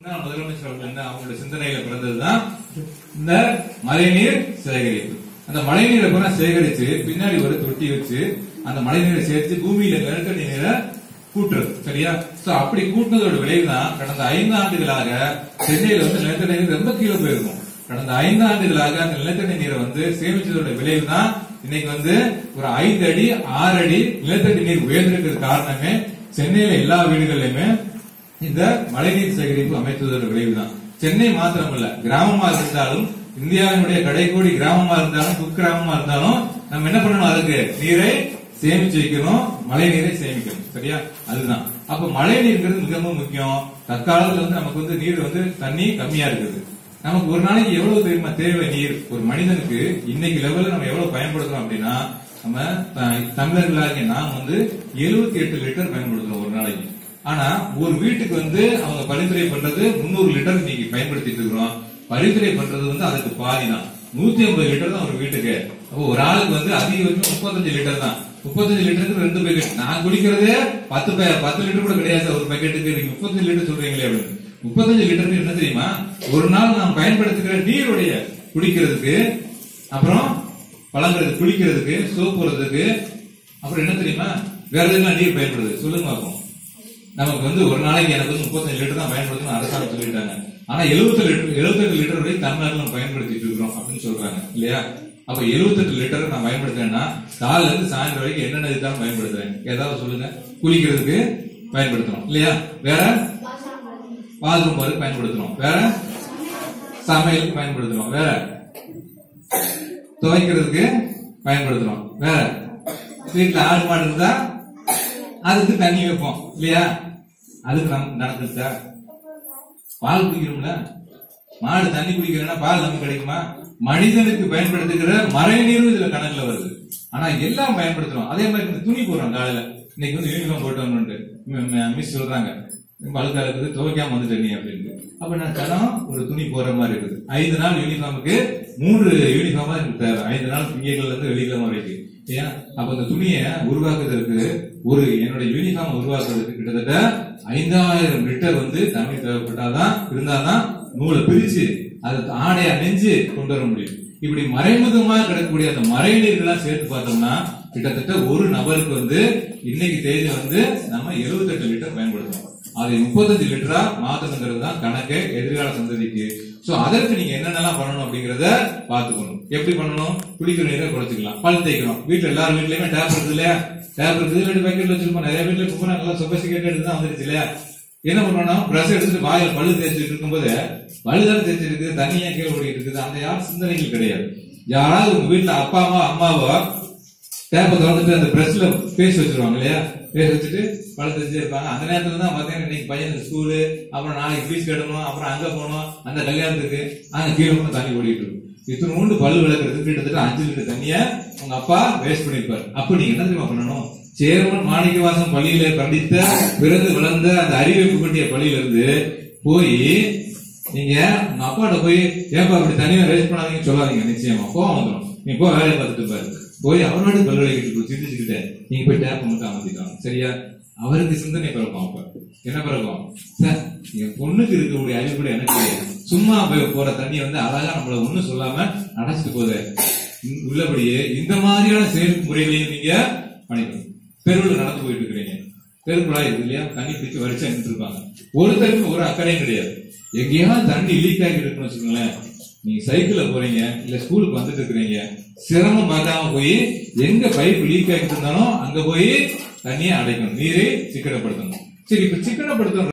முன்னாள் முதலமைச்சர் அவர்கள் என்ன அவங்களுடைய சிந்தனையில பிறந்ததுதான் இந்த மழைநீர் சேகரிப்பு அந்த மழைநீரை பூரா சேகரிச்சு பின்னாடி ஒரு தொட்டி வச்சு அந்த மழைநீரை சேர்த்து பூமியில நிலத்தடி நீரை கூட்டுறது சரியா சோ அப்படி கூட்டினதோட விளைவுதான் கடந்த ஐந்து ஆண்டுகளாக சென்னையில வந்து நிலத்தடி நீர் ரொம்ப கீழே போயிருக்கும் கடந்த ஐந்து ஆண்டுகளாக அந்த நிலத்தடி நீரை வந்து சேமிச்சதோட விளைவுதான் இன்னைக்கு வந்து ஒரு ஐந்து அடி ஆறு அடி நிலத்தடி நீர் உயர்ந்திருக்கிறது காரணமே சென்னையில எல்லா வீடுகளிலுமே இந்த மழைநீர் சேகரிப்பு அமைத்ததோட விளைவுதான் சென்னை மாத்திரமல்ல கிராமமா இருந்தாலும் இந்தியாவினுடைய கடைக்கோடி கிராமமா இருந்தாலும் குக்கிராமமா இருந்தாலும் நம்ம என்ன பண்ணணும் அதுக்கு நீரை சேமிச்சு வைக்கணும் மழை நீரை சேமிக்கணும் சரியா அதுதான் அப்ப மழை நீர்ங்கிறது மிகவும் முக்கியம் தற்காலத்துல வந்து நமக்கு வந்து நீர் வந்து தண்ணி கம்மியா இருக்குது நமக்கு ஒரு நாளைக்கு எவ்வளவு தெரியுமா தேவை நீர் ஒரு மனிதனுக்கு இன்னைக்கு லெவல்ல நம்ம எவ்வளவு பயன்படுத்துறோம் அப்படின்னா நம்ம த- தமிழர்களாகிய நாம் வந்து 78 எட்டு லிட்டர் பயன்படுத்துறோம் ஒரு நாளைக்கு ஆனா ஒரு வீட்டுக்கு வந்து அவங்க பரிந்துரை பண்றது 300 லிட்டர் இன்னைக்கு பயன்படுத்திட்டு இருக்கிறோம் பரிந்துரை பண்றது வந்து அதுக்கு பாதி தான் நூத்தி ஐம்பது லிட்டர் தான் ஒரு வீட்டுக்கு அப்போ ஒரு ஆளுக்கு வந்து அதிகபட்சம் முப்பத்தஞ்சு லிட்டர் தான் முப்பத்தஞ்சு லிட்டருக்கு ரெண்டு பேக்கெட் நான் குடிக்கிறதே பத்து பே- பத்து லிட்டர் கூட கிடையாது சார் ஒரு பேக்கெட்டுக்கு நீங்க முப்பத்தஞ்சு லிட்டர் சொல்றீங்களே அப்படின்னு முப்பத்தஞ்சு லிட்டருக்கு என்ன தெரியுமா ஒரு நாள் நாம் பயன்படுத்துகிற நீருடைய குடிக்கிறதுக்கு அப்புறம் பழங்களுக்கு குளிக்கிறதுக்கு சோப் போடுறதுக்கு அப்புறம் என்ன தெரியுமா வேற எதுலாம் நீர் பயன்படுது சொல்லுங்க பாப்போம் நமக்கு வந்து ஒரு நாளைக்கு எனக்கு வந்து முப்பத்தஞ்சு லிட்டர் தான் பயன்படுத்தணும் அரசாங்கம் சொல்லிட்டாங்க ஆனா 70 லிட்டர் 78 லிட்டர் வரை தமிழ்நாட்டில் நம்ம பயன்படுத்திட்டு இருக்கிறோம் அப்படின்னு சொல்றாங்க இல்லையா அப்ப 78 லிட்டர் நான் பயன்படுத்துறேன்னா காலைல இருந்து சாயந்தரம் வரைக்கும் என்னென்ன இதுதான் பயன்படுத்துறேன் ஏதாவது சொல்லுங்க குளிக்கிறதுக்கு பயன்படுத்தணும் இல்லையா வேற பாத்ரூம் போறதுக்கு பயன்படுத்தணும் வேற சமையலுக்கு பயன்படுத்தணும் வேற துவைக்கிறதுக்கு பயன்படுத்துறோம் வேற வீட்டுல ஆடு மாடு இருந்தா அதுக்கு தண்ணி வைப்போம் இல்லையா அதுக்கு நம் நடந்துச்சா பால் குடிக்கிறோம்ல மாடு தண்ணி குடிக்கிறேன்னா பால் நமக்கு கிடைக்குமா மனிதனுக்கு பயன்படுத்துகிற மழைநீரும் இதுல கணக்குல வருது ஆனா எல்லாம் பயன்படுத்துறோம் அதே மாதிரி இந்த துணி போடுறோம் காலையில இன்னைக்கு வந்து யூனிஃபார்ம் போட்டு வரணும்ட்டு மிஸ் சொல்றாங்க பழுக்கா இருக்குது துவைக்காம வந்துட்டு நீ அப்படின்ட்டு அப்ப நான் தரம் ஒரு துணி போடுற மாதிரி இருக்குது ஐந்து நாள் யூனிஃபார்முக்கு மூன்று யூனிஃபார்மா எனக்கு தேவை ஐந்து நாள் திங்கட்கிழமை இருந்து வெள்ளிக்கிழமை வரைக்கும் ஏன் அப்ப இந்த துணியை உருவாக்குறதுக்கு ஒரு என்னோட யூனிஃபார்ம் உருவாக்குறதுக்கு கிட்டத்தட்ட ஐந்தாயிரம் லிட்டர் வந்து தண்ணீர் தேவைப்பட்டாதான் இருந்தாதான் நூலை பிரிச்சு அதை ஆடையா நெஞ்சு கொண்டு வர முடியும் இப்படி மறைமுகமா கிடக்கக்கூடிய அந்த மறைநீர்கள்லாம் சேர்த்து பார்த்தோம்னா கிட்டத்தட்ட ஒரு நபருக்கு வந்து இன்னைக்கு தேதி வந்து நம்ம 78 லிட்டர் பயன்படுத்துறோம் அதை முப்பத்தஞ்சு லிட்டரா மாத்தணுங்கிறது தான் கணக்கு எதிர்கால சந்ததிக்கு சோ அதற்கு நீங்க என்னென்னலாம் பண்ணணும் அப்படிங்கறத பாத்துக்கணும் எப்படி பண்ணணும் குடிக்கிற நீரை குறைச்சிக்கலாம் பல் தேய்க்கணும் வீட்டுல எல்லாரும் வீட்லயுமே டேப் இருக்குது இல்லையா டேப் இருக்குது ரெண்டு பேக்கெட் வச்சிருப்போம் நிறைய வீட்டுல இப்போ நல்லா சொபஸ்டிகேட்டட் தான் வந்துருச்சு இல்லையா என்ன பண்ணணும் பிரஷ் எடுத்துட்டு வாயில பல்லு தேய்ச்சிட்டு இருக்கும்போது பல்லு தானே தேய்ச்சிட்டு இருக்குது தண்ணியா கீழே ஓடிட்டு இருக்குது அந்த யார் சிந்தனைகள் கிடையாது யாராவது உங்க வீட்டுல அப்பா அம்மா அம்மாவோ டேப்பை திறந்துட்டு அந்த பிரஷ்ல பேசி வச்சிருவாங்க இல்லையா பேசி வச்சுட்டு பழத்தை வச்சுட்டே இருப்பாங்க அந்த நேரத்துல தான் பாத்தீங்கன்னா இன்னைக்கு பையனுக்கு ஸ்கூலு அப்புறம் நாளைக்கு ஃபீஸ் கட்டணும் அப்புறம் அங்க போகணும் அந்த கல்யாணத்துக்கு அங்க கீழே மட்டும் தண்ணி ஓடிட்டு இருக்கும் இத்தனோண்டு பல்லு விளக்குறதுக்கு கிட்டத்தட்ட அஞ்சு லிட்டர் தண்ணிய உங்க அப்பா வேஸ்ட் பண்ணிருப்பாரு அப்ப நீங்க என்ன தெரியுமா பண்ணணும் சேர்மன் மாணிக்கவாசம் பள்ளியில படித்த பிறந்து வளர்ந்த அந்த அறிவிப்பு பற்றிய பள்ளியில இருந்து போய் நீங்க உங்க அப்பாட்ட போய் ஏப்பா இப்படி தனியா வேஸ்ட் பண்ணாதீங்கன்னு சொல்லாதீங்க நிச்சயமா கோவம் வந்துடும் நீ போ வேலையை பார்த்துட்டு பாரு போய் அவரோட பல் விளக்கிட்டு சிந்திச்சுக்கிட்ட நீங்க போய் டேப் மட்டும் அமைச்சிக்கலாம் சரியா அவருக்கு சிந்தனை பிறக்கும் அப்ப என்ன பிறக்கும் சார் என் பொண்ணுக்கு இருக்கக்கூடிய அறிவு கூட எனக்கு கிடையாது. சும்மா போய் போற தண்ணியை வந்து அழகா நம்மள ஒண்ணும் சொல்லாம அடைச்சிட்டு போகுது இந்த- உள்ளபடியே இந்த மாதிரியான செயல் முறைகளையும் நீங்க பண்ணிக்கணும் தெருவில் நடந்து போயிட்டு இருக்கிறீங்க தெருக்குழாய் இருக்கு இல்லையா தண்ணி பிடிச்சு வரிசை நின்று இருப்பாங்க ஒருத்தருக்கு ஒரு அக்கறையும் கிடையாது எங்கேயாவது தண்ணி லீக் ஆகி இருக்குன்னு வச்சுக்கோங்களேன் நீங்க சைக்கிள்ல போறீங்க இல்ல ஸ்கூலுக்கு வந்துட்டு இருக்கிறீங்க சிரமம் பார்க்காம போய் எங்க பைப் லீக் ஆகிட்டு இருந்தாலும் அங்க போய் தண்ணியை அடைக்கணும் நீரை சிக்கனப்படுத்தணும் சரி இப்ப சிக்கனப்படுத்தணும்